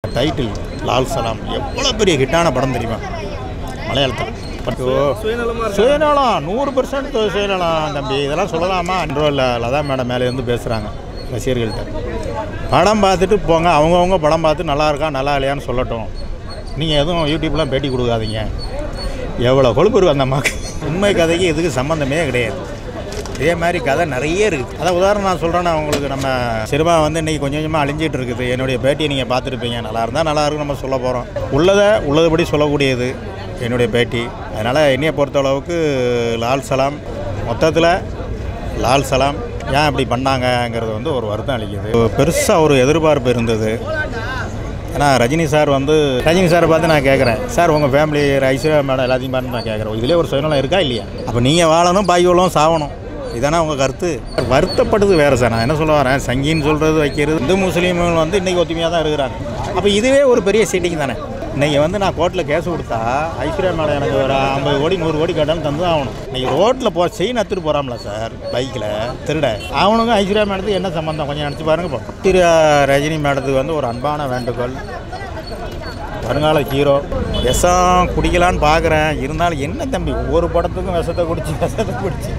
title Lal சலாம் எவ்வளோ பெரிய ஹிட்டான படம் தெரியுமா மலையாளத்தில் பட் சுயநலம் நூறு பர்சன்ட் சுயநலம் தம்பி இதெல்லாம் சொல்லலாமா என்றோ இல்லை லதா மேடம் மேலே இருந்து பேசுகிறாங்க ரசிகர்கள்ட்ட படம் பார்த்துட்டு போங்க அவங்கவுங்க படம் பார்த்து நல்லா இருக்கா நல்லா இல்லையான்னு சொல்லட்டும் நீங்கள் எதுவும் யூடியூப்லாம் பேட்டி கொடுக்காதீங்க எவ்வளோ கொழுப்பு இருக்கு அந்த அம்மாவுக்கு உண்மை கதைக்கு இதுக்கு சம்மந்தமே கிடையாது இதே மாதிரி கதை நிறைய இருக்குது அதான் உதாரணம் நான் சொல்கிறேன்னா உங்களுக்கு நம்ம சினிமா வந்து இன்றைக்கி கொஞ்சம் கொஞ்சமாக அழிஞ்சிட்டு இருக்குது என்னுடைய பேட்டியை நீங்கள் பார்த்துருப்பீங்க நல்லா இருந்தால் நல்லா இருக்கும் நம்ம சொல்ல போகிறோம் உள்ளதை உள்ளதுபடி சொல்லக்கூடியது என்னுடைய பேட்டி அதனால் என்னையை பொறுத்தளவுக்கு லால் சலாம் மொத்தத்தில் லால் சலாம் ஏன் இப்படி பண்ணாங்கங்கிறது வந்து ஒரு வருத்தம் அளிக்குது பெருசாக ஒரு எதிர்பார்ப்பு இருந்தது ஏன்னா ரஜினி சார் வந்து ரஜினி சாரை பார்த்து நான் கேட்குறேன் சார் உங்கள் ஃபேமிலி ஐஸ்வர்யா மேடம் எல்லாத்தையும் பார்த்து நான் கேட்குறேன் இதிலே ஒரு சுயநலம் இருக்கா இல்லையா அப்போ நீங்கள் வாழணும் பாய் வாழணும் சாவணும் இதானே உங்கள் கருத்து வருத்தப்படுது வேறு சார் நான் என்ன சொல்ல வரேன் சங்கின்னு சொல்கிறது வைக்கிறது இந்து முஸ்லீம்கள் வந்து இன்றைக்கி ஒத்துமையாக தான் இருக்கிறாங்க அப்போ இதுவே ஒரு பெரிய சீட்டிங் தானே இன்றைக்கி வந்து நான் கோர்ட்டில் கேஸ் கொடுத்தா ஐஸ்வர்யா மேடம் எனக்கு ஒரு ஐம்பது கோடி நூறு கோடி கட்டணும் தந்து தான் ஆகணும் இன்றைக்கி ரோட்டில் போ செயின் எடுத்துட்டு போகிறாம்ல சார் பைக்கில் திருட அவனுக்கும் ஐஸ்வர்யா மேடத்துக்கு என்ன சம்மந்தம் கொஞ்சம் நினச்சி பாருங்க இப்போ திரு ரஜினி மேடத்துக்கு வந்து ஒரு அன்பான வேண்டுகோள் வருங்கால ஹீரோ விஷம் குடிக்கலான்னு பார்க்குறேன் இருந்தாலும் என்ன தம்பி ஒவ்வொரு படத்துக்கும் விஷத்தை குடிச்சு விஷத்தை குடிச்சு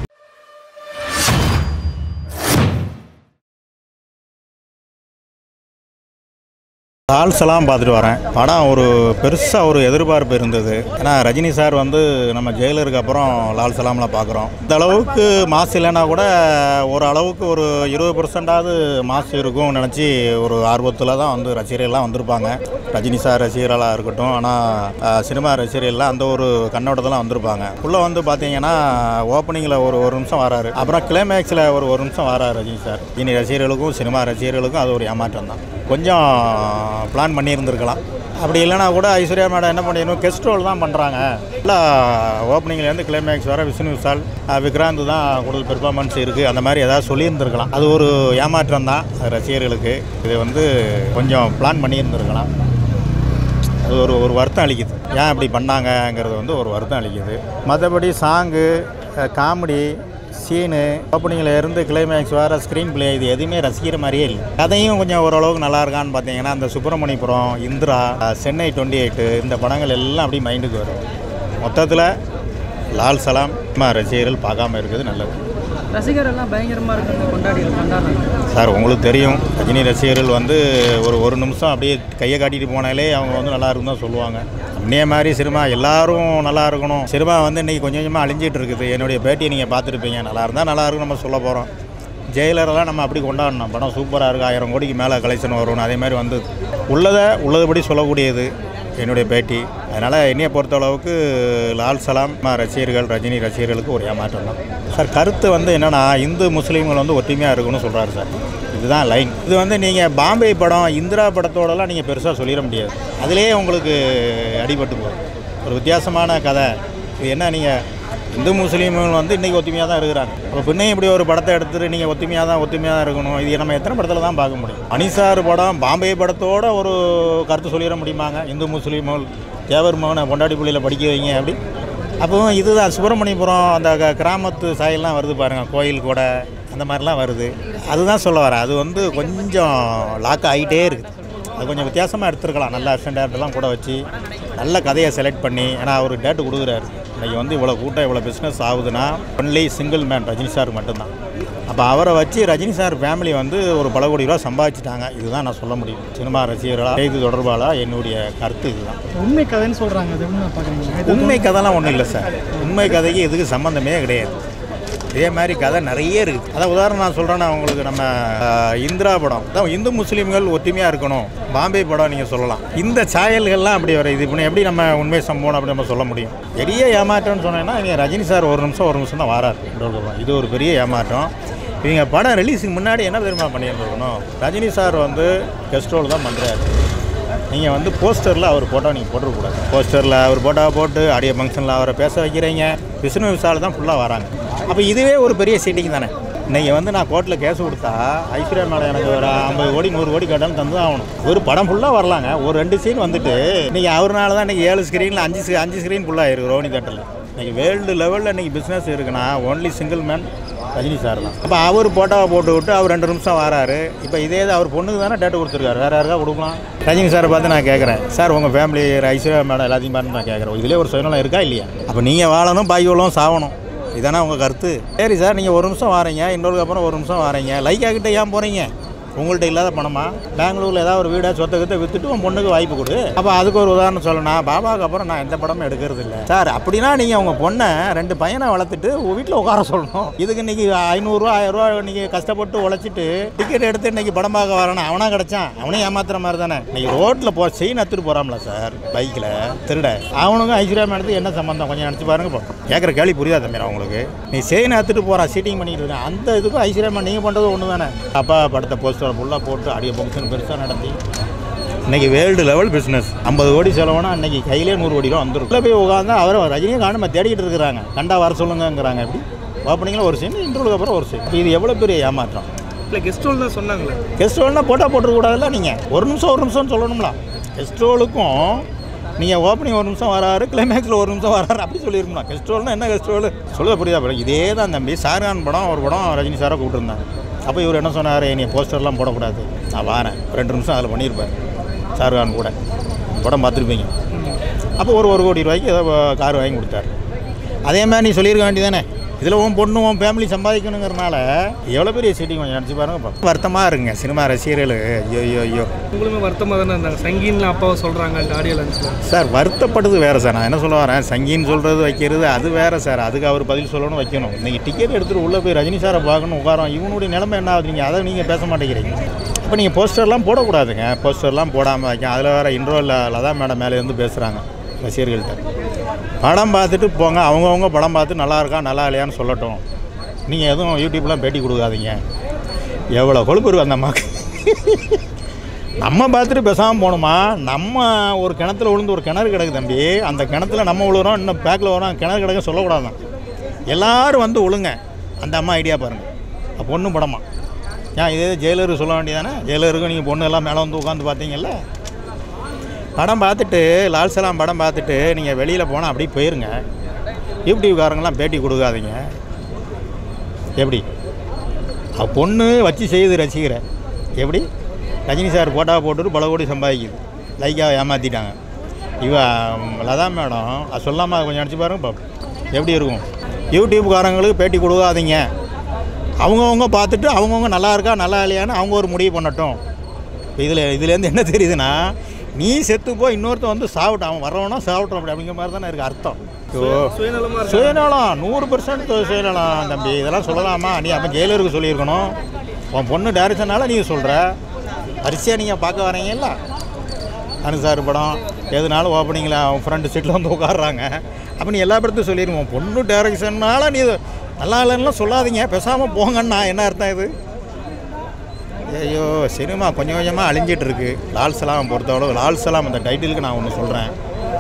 லால் சலாம் பார்த்துட்டு வரேன் படம் ஒரு பெருசாக ஒரு எதிர்பார்ப்பு இருந்தது ஏன்னா ரஜினி சார் வந்து நம்ம ஜெயிலருக்கு அப்புறம் லால் சலாமில் பார்க்குறோம் இந்த அளவுக்கு மாசு இல்லைன்னா கூட ஒரு அளவுக்கு ஒரு இருபது பர்சன்டாவது மாசு இருக்கும்னு நினச்சி ஒரு ஆர்வத்தில் தான் வந்து ரசிகர்கள்லாம் வந்திருப்பாங்க ரஜினி சார் ரசிகர்களாக இருக்கட்டும் ஆனால் சினிமா ரசிகர்கள்லாம் அந்த ஒரு கண்ணோட்டத்தில் வந்திருப்பாங்க உள்ளே வந்து பார்த்தீங்கன்னா ஓப்பனிங்கில் ஒரு ஒரு நிமிஷம் வராரு அப்புறம் கிளைமேக்ஸில் ஒரு ஒரு நிமிஷம் வராரு ரஜினி சார் இனி ரசிகர்களுக்கும் சினிமா ரசிகர்களுக்கும் அது ஒரு ஏமாற்றம் தான் கொஞ்சம் பிளான் பண்ணியிருந்திருக்கலாம் அப்படி இல்லைனா கூட ஐஸ்வர்யா மேடம் என்ன பண்ணிடணும் கெஸ்ட் ரோல் தான் பண்ணுறாங்க இல்லை ஓப்பனிங்லேருந்து கிளைமேக்ஸ் வர விஷ்ணு விஷால் அஹ் விக்ராந்த் தான் கூடுதல் பெர்ஃபார்மன்ஸ் இருக்குது அந்த மாதிரி ஏதாவது சொல்லியிருந்திருக்கலாம் அது ஒரு ஏமாற்றம் தான் அது ரசிகர்களுக்கு இது வந்து கொஞ்சம் பிளான் பண்ணியிருந்திருக்கலாம் அது ஒரு ஒரு வருத்தம் அளிக்குது ஏன் இப்படி பண்ணாங்கங்கிறது வந்து ஒரு வருத்தம் அளிக்குது மற்றபடி சாங்கு காமெடி சீனு ஓப்பனிங்கில் இருந்து கிளைமேக்ஸ் வர ஸ்க்ரீன் ப்ளே இது எதுவுமே ரசிக்கிற மாதிரியே இல்லை கதையும் கொஞ்சம் ஓரளவுக்கு நல்லா இருக்கான்னு பார்த்தீங்கன்னா அந்த சுப்பிரமணியபுரம் இந்திரா சென்னை டுவெண்ட்டி எயிட்டு இந்த படங்கள் எல்லாம் அப்படியே மைண்டுக்கு வரும் மொத்தத்தில் லால் சலாம் சினிமா ரசிகர்கள் பார்க்காம இருக்குது நல்லது ரசிகர் எல்லாம் பயங்கரமாக இருக்குங்க கொண்டாடி கொண்டாடுறாங்க சார் உங்களுக்கு தெரியும் ரஜினி ரசிகர்கள் வந்து ஒரு ஒரு நிமிஷம் அப்படியே கையை காட்டிட்டு போனாலே அவங்க வந்து நல்லா இருக்கும் தான் சொல்லுவாங்க அப்படியே மாதிரி சினிமா எல்லாரும் நல்லா இருக்கணும் சினிமா வந்து இன்றைக்கி கொஞ்சம் கொஞ்சமாக அழிஞ்சிட்டு இருக்குது என்னுடைய பேட்டியை நீங்கள் பார்த்துருப்பீங்க நல்லா இருந்தால் நல்லா இருக்கும் நம்ம சொல்ல போகிறோம் ஜெயிலரெல்லாம் நம்ம அப்படி கொண்டாடணும் படம் சூப்பராக இருக்குது ஆயிரம் கோடிக்கு மேலே கலெக்ஷன் வரும்னு அதே மாதிரி வந்து உள்ளதை உள்ளதுபடி சொல்லக்கூடியது என்னுடைய பேட்டி அதனால் என்னையை பொறுத்தளவுக்கு லால் சலாம் ம ரசிகர்கள் ரஜினி ரசிகர்களுக்கு ஒரு ஏமாற்றம் தான் சார் கருத்து வந்து என்னென்னா இந்து முஸ்லீம்கள் வந்து ஒற்றுமையாக இருக்கணும்னு சொல்கிறாரு சார் இதுதான் லைன் இது வந்து நீங்கள் பாம்பே படம் இந்திரா படத்தோடலாம் நீங்கள் பெருசாக சொல்லிட முடியாது அதிலேயே உங்களுக்கு அடிபட்டு போகும் ஒரு வித்தியாசமான கதை இது என்ன நீங்கள் இந்து முஸ்லீம்கள் வந்து இன்றைக்கி ஒத்துமையாக தான் இருக்கிறாங்க அப்போ பின்னையும் இப்படி ஒரு படத்தை எடுத்துட்டு நீங்கள் ஒத்துமையாக தான் ஒத்துமையாக தான் இருக்கணும் இது நம்ம எத்தனை படத்தில் தான் பார்க்க முடியும் அனிசார் படம் பாம்பே படத்தோட ஒரு கருத்து சொல்லிட முடியுமாங்க இந்து முஸ்லீம்கள் தேவர் மகனை பொண்டாட்டி புள்ளியில் படிக்க வைங்க அப்படி அப்போ இதுதான் சுப்பிரமணியபுரம் அந்த க- கிராமத்து சாயல்லாம் வருது பாருங்கள் கோயில் கூட அந்த மாதிரிலாம் வருது அதுதான் சொல்ல வரேன் அது வந்து கொஞ்சம் லாக் ஆகிட்டே இருக்குது அது கொஞ்சம் வித்தியாசமாக எடுத்துருக்கலாம் நல்ல அசிஸ்டன்ட் டேரக்டர்லாம் கூட வச்சு நல்ல கதையை செலக்ட் பண்ணி ஏன்னா அவர் டேட்டு கொடுக்குறாரு இன்றைக்கி வந்து இவ்வளோ கூட்டம் இவ்வளோ பிஸ்னஸ் ஆகுதுன்னா only single man Rajini sir மட்டும்தான் அப்போ அவரை வச்சு ரஜினி சார் ஃபேமிலி வந்து ஒரு பல கோடி ரூபா சம்பாதிச்சிட்டாங்க இதுதான் நான் சொல்ல முடியும் சினிமா ரசிகர்களாக இது தொடர்பாக என்னுடைய கருத்து இதுதான் உண்மை கதைன்னு சொல்கிறாங்க அது என்ன பார்க்குறீங்க உண்மை கதைலாம் ஒன்றும் இல்லை சார் உண்மை கதைக்கு இதுக்கு சம்மந்தமே கிடையாது இதே மாதிரி கதை நிறைய இருக்குது அதான் உதாரணம் நான் சொல்கிறேன்னா உங்களுக்கு நம்ம ஆஹ், இந்திரா படம் அதான் இந்து முஸ்லீம்கள் ஒற்றுமையாக இருக்கணும் பாம்பே படம் நீங்கள் சொல்லலாம் இந்த சாயல்கள்லாம் அப்படி வர இது பண்ணி எப்படி நம்ம உண்மை சம்பவம் அப்படி நம்ம சொல்ல முடியும் பெரிய ஏமாற்றம்னு சொன்னேன்னா இவங்க ரஜினி சார் ஒரு நிமிஷம் ஒரு நிமிஷம் தான் வராரு இது ஒரு பெரிய ஏமாற்றம் இவங்க படம் ரிலீஸுக்கு முன்னாடி என்ன தெரியுமா பண்ணியிருந்துருக்கணும் ரஜினி சார் வந்து கெஸ்ட் ரோல் தான் பண்ணுறாரு நீங்கள் வந்து போஸ்டரில் அவர் போட்டோ நீங்கள் போட்டுருக்கூடாது போஸ்டரில் அவர் போட்டோவை போட்டு ஆடியோ ஃபங்க்ஷனில் அவரை பேச வைக்கிறீங்க விஷ்ணு விசால் தான் ஃபுல்லாக வராங்க அப்போ இதுவே ஒரு பெரிய சீட்டிங் தானே இன்றைக்கி வந்து நான் கோர்ட்டில் கேஸ் கொடுத்தா ஐஸ்வர்யா மேடம் எனக்கு ஒரு ஐம்பது கோடி நூறு கோடி கட்டணும் தந்து தான் ஆகணும் ஒரு படம் ஃபுல்லாக வரலாங்க ஒரு ரெண்டு சீன் வந்துட்டு இன்றைக்கி அவர்னால தான் இன்றைக்கி ஏழு ஸ்க்ரீனில் அஞ்சு screen- அஞ்சு ஸ்க்ரீன் ஃபுல்லாக இருக்குது ரோனி தேட்டரில் இன்றைக்கி வேர்ல்டு லெவலில் இன்றைக்கி பிஸ்னஸ் இருக்குன்னா only single man Rajini sir தான் அப்போ அவர் போட்டோவை போட்டு விட்டு அவர் ரெண்டு நிமிஷம் வராரு இப்போ இதே இது அவர் பொண்ணுக்கு தானே டேட்டு கொடுத்துருக்காரு வேறு யாருக்கா கொடுக்கலாம் ரஜினி சாரை பார்த்து நான் கேட்குறேன் சார் உங்கள் ஃபேமிலி ஐஸ்வர்யா மேடம் எல்லாத்தையும் பார்த்து நான் கேட்குறேன் இதிலே ஒரு சுயநலம் இருக்கா இல்லையா அப்போ நீங்கள் வாழணும் பாய் வாழணும் சாவணும் இதானே உங்கள் கருத்து சரி சார் நீங்கள் ஒரு நிமிஷம் வாரீங்க இன்னொருக்கு அப்புறம் ஒரு நிமிஷம் வாரீங்க லைக்கா கிட்ட ஏன் போகிறீங்க உங்கள்கிட்ட இல்லாத பணமா பெங்களூரில் ஏதாவது ஒரு வீடை சொத்தை கிட்ட விற்றுட்டு உன் பொண்ணுக்கு வாய்ப்பு கொடு அப்போ அதுக்கு ஒரு உதாரணம் சொல்லணும் பாபாவுக்கு அப்புறம் நான் எந்த படமும் எடுக்கிறது இல்லை சார் அப்படின்னா நீங்கள் உங்கள் பொண்ணை ரெண்டு பையனை வளர்த்துட்டு வீட்டில் உட்கார சொல்லணும் இதுக்கு இன்னைக்கு ஐநூறுரூவா ஆயிரரூவா நீங்கள் கஷ்டப்பட்டு உழைச்சிட்டு டிக்கெட் எடுத்து இன்னைக்கு படம் பார்க்க வரணும் அவனா கிடைச்சான் அவனே ஏமாத்துற மாதிரி தானே இன்னைக்கு ரோட்டில் போ செயின் எடுத்துட்டு போகிறாம்ல சார் பைக்கில் திருட அவனுக்கும் ஐஸ்வர்யா மேடத்துக்கு என்ன சம்மந்தம் கொஞ்சம் நினச்சி பாருங்க இப்போ கேட்குற கேள்வி புரியாத தம்பி அவங்களுக்கு நீ செயின் எடுத்துட்டு போகிறா சீட்டிங் பண்ணிட்டு இருக்கேன் அந்த இதுக்கும் ஐஸ்வர்யா மேடம் நீங்கள் பண்ணுறது ஒன்று தானே அப்பா படத்தை போஸ்டர் ஃபுல்லாக போட்டு அடிய ஃபங்க்ஷன் பெருசாக நடத்தி இன்னைக்கு வேர்ல்டு லெவல் பிஸ்னஸ் ஐம்பது கோடி செலவுனா அன்னைக்கு கையிலே நூறு கோடி ரூபா வந்துடும் உள்ள போய் உட்காந்து அவரை ரஜினியை காணும தேடிக்கிட்டு இருக்கிறாங்க கண்டா வர சொல்லுங்கங்கிறாங்க எப்படி ஓப்பனிங்கில் ஒரு சீன் இன்டர்வியூக்கு அப்புறம் ஒரு சீன் இது எவ்வளோ பெரிய ஏமாற்றம் இல்லை கெஸ்ட் ஹோல் தான் சொன்னாங்களே கெஸ்ட் ரோல்னா போட்டோ போட்டுருக்கூடாதுல்ல நீங்கள் ஒரு நிமிஷம் ஒரு நிமிஷம்னு சொல்லணும்ல கெஸ்ட் ரோலுக்கும் நீங்கள் ஓப்பனிங் ஒரு நிமிஷம் வராரு கிளைமேக்ஸில் ஒரு நிமிஷம் வராரு அப்படி சொல்லியிருக்கணும் கெஸ்ட் ரோல்னா என்ன கெஸ்ட் ரோல் சொல்லுத புரியுதா படம் இதே தான் தம்பி ஷாருக்கான் படம் ஒரு படம் ரஜினி சாரை கூப்பிட்டுருந்தாங்க அப்போ இவர் என்ன சொன்னார் நீ போஸ்டர்லாம் போடக்கூடாது நான் வரேன் ரெண்டு நிமிஷம் அதில் பண்ணியிருப்பேன் ஷாருக்கான் கூட படம் பார்த்துருப்பீங்க அப்போ ஒரு ஒரு கோடி ரூபாய்க்கு ஏதோ கார் வாங்கி கொடுத்தாரு அதே மாதிரி நீ சொல்லியிருக்க வேண்டியதானே இதில் உன் பொண்ணு உன் ஃபேமிலி சம்பாதிக்கணுங்கிறனால எவ்வளோ பெரிய சீட்டிங் கொஞ்சம் நினச்சி பாருங்க இப்போ வருத்தமாக இருங்க சினிமா ரசிகர்கள் ஐயோ ஐயோ ஐயோ உங்களுமே வருத்தமாக தானே இருந்தாங்க சங்கீன்ல அப்பாவை சொல்கிறாங்க ஆடியோ லன்ச்சில் சார் வருத்தப்படுது வேறு சார் நான் என்ன சொல்ல வரேன் சங்கின்னு சொல்கிறது வைக்கிறது அது வேறு சார் அதுக்கு அவர் பதில் சொல்லணும் வைக்கணும் இன்றைக்கி டிக்கெட் எடுத்துகிட்டு உள்ளே போய் ரஜினி சாரை பார்க்கணும் உட்காரோம் இவனுடைய நிலைமை என்ன ஆகுது நீங்கள் அதை நீங்கள் பேச மாட்டேங்கிறீங்க அப்போ நீங்கள் போஸ்டர்லாம் போடக்கூடாதுங்க போஸ்டர்லாம் போடாமல் வைக்க அதில் வேறு இன்ட்ரோவில் லதா மேடம் மேலே இருந்து பேசுகிறாங்க ரசிகர்கள்ட்ட படம் பார்த்துட்டு போங்க அவங்கவுங்க படம் பார்த்து நல்லா இருக்கா நல்லா இல்லையான்னு சொல்லட்டும் நீங்கள் எதுவும் யூடியூப்லாம் பேட்டி கொடுக்காதீங்க எவ்வளோ கொழுப்பு இருக்கு அந்த அம்மாவுக்கு நம்ம பார்த்துட்டு பேசாமல் போகணுமா நம்ம ஒரு கிணத்துல விழுந்து ஒரு கிணறு கிடக்கு தம்பி அந்த கிணத்துல நம்ம விழுறோம் இன்னும் பேக்கில் வரோம் கிணறு கிடக்க சொல்லக்கூடாதான் எல்லாரும் வந்து விழுங்க அந்த அம்மா ஐடியா பாருங்கள் பொண்ணு படமா ஏன் இதே ஜெயிலருக்கு சொல்ல வேண்டியதானே ஜெயிலருக்கு நீங்கள் பொண்ணு எல்லாம் மேலே வந்து உட்காந்து பார்த்தீங்கல்ல படம் பார்த்துட்டு லால் சலாம் படம் பார்த்துட்டு நீங்கள் வெளியில் போனால் அப்படியே போயிருங்க யூடியூப்காரங்களாம் பேட்டி கொடுக்காதீங்க எப்படி அவ பொண்ணு வச்சு செய்யுது ரசிக்கிற எப்படி ரஜினி சார் போட்டா போட்டுட்டு பல கோடி சம்பாதிக்குது லைக்காக ஏமாற்றிட்டாங்க இவ லதா மேடம் அது சொல்லாமல் கொஞ்சம் நினச்சி பாருங்க பாப்போம் எப்படி இருக்கும் யூடியூப்காரங்களுக்கு பேட்டி கொடுக்காதீங்க அவங்கவுங்க பார்த்துட்டு அவங்கவுங்க நல்லா இருக்கா நல்லா இல்லையான்னு அவங்க ஒரு முடிவு பண்ணட்டும் இப்போ இதில் இதுலேருந்து என்ன தெரியுதுன்னா நீ செத்து போய் இன்னொருத்தன் வந்து சாப்பிட்டான் அவன் வரவனா சாப்பிட்றான் அப்படி அப்படிங்கிற மாதிரி தானே இருக்குது அர்த்தம் ஐயோ சுயநலமாக இருக்கு சுயநலம் நூறு பெர்சன்ட் சுயநலம் தம்பி இதெல்லாம் சொல்லலாமா நீ அப்போ ஜெயிலருக்கு சொல்லியிருக்கணும் உன் பொண்ணு டேரக்ஷனால நீ சொல்கிற வரிசையாக நீங்கள் பார்க்க வரீங்கல்ல அனுசார் படம் எதுனாலும் ஓப்பனிங்கில் அவன் ஃப்ரெண்டு சீட்டில் வந்து உட்காடுறாங்க அப்போ நீ எல்லா படத்தையும் சொல்லிடுங்க உன் பொண்ணு டேரக்ஷன்னால நீ இது நல்லா இல்லைன்னா சொல்லாதீங்க பேசாமல் போங்கண்ணா என்ன அர்த்தம் இது ஐயோ சினிமா கொஞ்சம் கொஞ்சமாக அழிஞ்சிட்டு இருக்கு லால் சலாம் பொறுத்தவரை லால் சலாம் அந்த டைட்டிலுக்கு நான் ஒன்று சொல்கிறேன்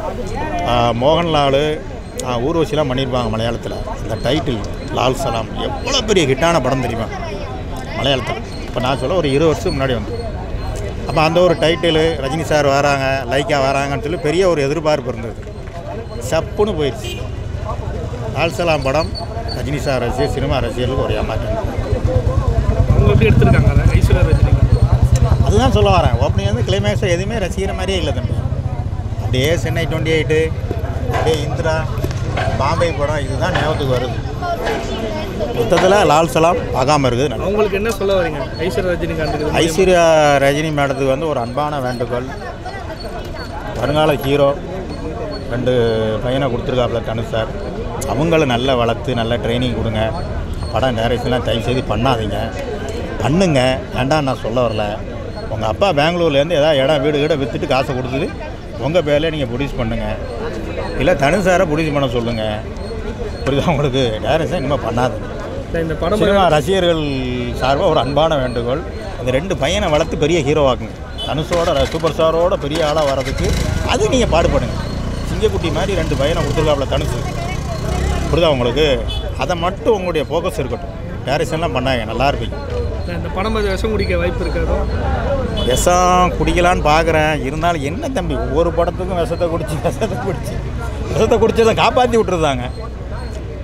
மோகன்லால் ஆ, ஊர்வசிலாம் பண்ணியிருப்பாங்க மலையாளத்தில் இந்த டைட்டில் லால் சலாம் எவ்வளோ பெரிய ஹிட்டான படம் தெரியுமா மலையாளத்தில் இப்போ நான் சொல்ல ஒரு இருபது வருஷத்துக்கு முன்னாடி வந்து அப்போ அந்த ஒரு டைட்டிலு ரஜினி சார் வராங்க லைக்கா வராங்கன்னு சொல்லி பெரிய ஒரு எதிர்பார்ப்பு இருந்தது சப்புன்னு போயிடுச்சு லால் சலாம் படம் ரஜினி சார் ரசிகர் சினிமா ரசிகர்களுக்கு ஒரு ஏமாற்றம் அவங்க எப்படி எடுத்திருக்காங்க அதை ஐஸ்வர்யா ரஜினி அதுதான் சொல்ல வரேன் ஓப்பனிங் வந்து கிளைமேக்ஸ் எதுவுமே ரசிக்கிற மாதிரியே இல்லை தம்பி அப்படியே சென்னை டுவெண்ட்டி எயிட்டு அப்படியே இந்திரா பாம்பே படம் இதுதான் ஞாபகத்துக்கு வருது மொத்தத்தில் லால் சலாம் பார்க்காம இருக்குது நல்லா அவங்களுக்கு என்ன சொல்ல வரீங்க ஐஸ்வர்யா ரஜினிகாந்துக்கு ஐஸ்வர்யா ரஜினி மேடத்துக்கு வந்து ஒரு அன்பான வேண்டுகோள் வருங்கால ஹீரோ ரெண்டு பையனை கொடுத்துருக்காப்புல தனுஷ் சார் அவங்கள நல்லா வளர்த்து நல்ல ட்ரைனிங் கொடுங்க படம் டைரக்ஷன்லாம் தயவு செய்து பண்ணாதீங்க பண்ணுங்க வேண்டாம் நான் சொல்ல வரல உங்கள் அப்பா பெங்களூர்லேருந்து ஏதாவது இடம் வீடு வீடை விற்றுட்டு காசை கொடுத்துட்டு உங்கள் பேரில் நீங்கள் ப்ரொடியூஸ் பண்ணுங்கள் இல்லை தனுஷ் சாரை ப்ரொடியூஸ் பண்ண சொல்லுங்கள் புரியுதா உங்களுக்கு டைரக்ஷன் இனிமேல் பண்ணாதீங்க இல்லை, இந்த படம் சினிமா ரசிகர்கள் சார்பாக ஒரு அன்பான வேண்டுகோள் அந்த ரெண்டு பையனை வளர்த்து பெரிய ஹீரோவாக்குங்க தனுஷோட ர- சூப்பர் ஸ்டாரோட பெரிய ஆளாக வர்றதுக்கு அது நீங்கள் பாடுபடுங்க சிங்கக்குட்டி மாதிரி ரெண்டு பையனை கொடுத்துருக்காப்புல தனுஷ் புரியுதா உங்களுக்கு அதை மட்டும் உங்களுடைய ஃபோக்கஸ் இருக்கட்டும் டேரக்ஷன்லாம் பண்ணாங்க நல்லா இருப்பீங்க இல்லை, இந்த படம் பார்த்து விஷம் குடிக்க வாய்ப்பு இருக்காதோ விஷம் குடிக்கலான்னு பார்க்குறேன் இருந்தாலும் என்ன தம்பி ஒவ்வொரு படத்துக்கும் விஷத்தை குடிச்சு விஷத்தை குடிச்சு விஷத்தை குடிச்சதை காப்பாற்றி விட்டுருந்தாங்க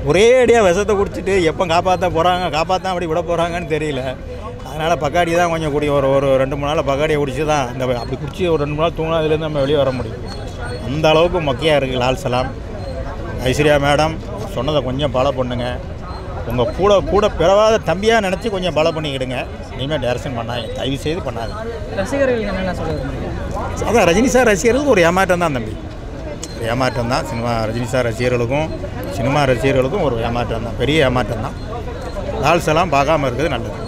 ஒரே அடியாக விஷத்தை குடிச்சிட்டு எப்போ காப்பாற்ற போகிறாங்க காப்பாற்ற அப்படி விட போகிறாங்கன்னு தெரியல அதனால் பக்காடி தான் கொஞ்சம் குடி ஒரு ஒரு ரெண்டு மூணு நாள் பக்காடியை குடிச்சு தான் இந்த அப்படி குடிச்சு ஒரு ரெண்டு மூணு நாள் தூங்கினா அதுலேருந்து நம்ம வெளியே வர முடியும் அந்த அளவுக்கு மொக்கையாக இருக்குது லால் சலாம் ஐஸ்வர்யா மேடம் சொன்னதை கொஞ்சம் ஃபாலோ பண்ணுங்க உங்கள் கூட கூட பிறவாத தம்பியாக நினச்சி கொஞ்சம் ஃபாலோ பண்ணிக்கிடுங்க இனிமேல் டேரக்ஷன் பண்ணாங்க தயவு செய்து பண்ணாது ரசிகர்களுக்கு என்னென்ன சொல்ல விரும்புறீங்க அதான் ரஜினி சார் ரசிகர்களுக்கு ஒரு ஏமாற்றம் தான் தம்பி ஒரு ஏமாற்றம் தான் சினிமா ரஜினி சார் ரசிகர்களுக்கும் சினிமா ரசிகர்களுக்கும் ஒரு ஏமாற்றம் தான் பெரிய ஏமாற்றம் தான் லால் சலாம் பார்க்காம இருக்கிறது நல்லது